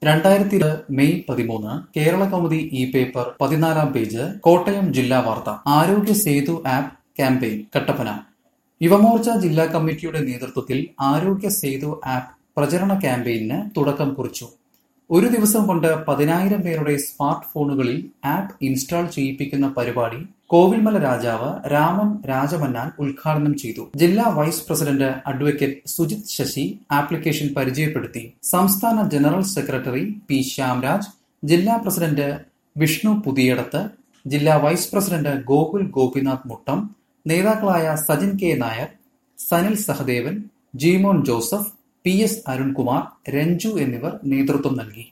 രണ്ടായിരത്തി മെയ് പതിമൂന്ന് Kerala Kaumudi e paper പതിനാലാം പേജ് കോട്ടയം ജില്ലാ വാർത്ത ആരോഗ്യ സേതു ആപ്പ് ക്യാമ്പയിൻ കട്ടപ്പന യുവമോർച്ച ജില്ലാ കമ്മിറ്റിയുടെ നേതൃത്വത്തിൽ ആരോഗ്യ സേതു ആപ്പ് പ്രചരണ ക്യാമ്പയിന് തുടക്കം കുറിച്ചു ഒരു ദിവസം കൊണ്ട് പതിനായിരം പേരുടെ സ്മാർട്ട് ഫോണുകളിൽ ആപ്പ് ഇൻസ്റ്റാൾ ചെയ്യിപ്പിക്കുന്ന പരിപാടി കോവിൽമല രാജാവ് രാമൻ രാജമന്നാൻ ഉദ്ഘാടനം ചെയ്തു ജില്ലാ vice president advocate Sujith Sasi application പരിചയപ്പെടുത്തി സംസ്ഥാന ജനറൽ സെക്രട്ടറി പി ശ്യാംരാജ് ജില്ലാ പ്രസിഡന്റ് വിഷ്ണു പുതിയടത്ത് ജില്ലാ വൈസ് പ്രസിഡന്റ് ഗോകുൽ ഗോപിനാഥ് മുട്ടം നേതാക്കളായ Sajin K Nair Sanil Sahadevan Jeemon Joseph P S Arunkumar Ranju എന്നിവർ നേതൃത്വം നൽകി